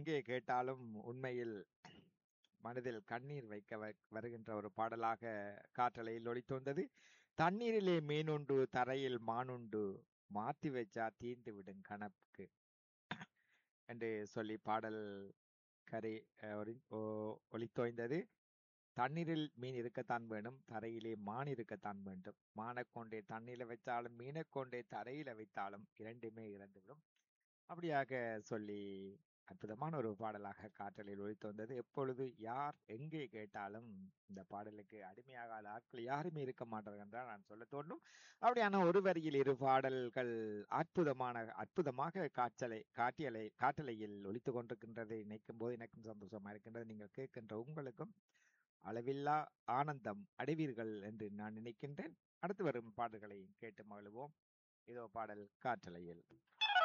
எங்கே கேட்டாலும் உண்மையில் மனதில் கண்ணீர் வைக்க வ- வருகின்ற ஒரு பாடலாக காற்றலையில் ஒலித்து வந்தது தண்ணீரிலே மீனுண்டு தரையில் மானுண்டு மாத்தி வச்சா தீந்து விடும் கணக்கு என்று சொல்லி பாடல் கரை அஹ், ஒலி- ஓ- ஒலித்தோய்ந்தது தண்ணீரில் மீன் இருக்கத்தான் வேணும் தரையிலே மான் இருக்கத்தான் வேண்டும் மானைக் கொண்டே தண்ணீரில வைத்தாலும் மீனைக் கொண்டே தரையில வைத்தாலும் இரண்டுமே இறந்துவிடும் அப்படியாக சொல்லி அற்புதமான ஒரு பாடலாக காற்றலில் ஒலித்து வந்தது எப்பொழுது யார் எங்கே கேட்டாலும் இந்த பாடலுக்கு அடிமையாகாத ஆட்கள் யாருமே இருக்க மாட்டார்கள் என்றால் நான் சொல்ல தோன்றும் அப்படியான ஒரு வரியில் இரு பாடல்கள் அற்புதமான அற்புதமாக காற்றலை காட்டியலை காற்றலையில் ஒலித்து கொண்டிருக்கின்றதை நினைக்கும் போது எனக்கும் சந்தோஷமா இருக்கின்றது நீங்கள் கேட்கின்ற உங்களுக்கும் அளவில்லா ஆனந்தம் அடைவீர்கள் என்று நான் நினைக்கின்றேன் அடுத்து வரும் பாடல்களை கேட்டு மகிழ்வோம் இதோ பாடல் காற்றலையில்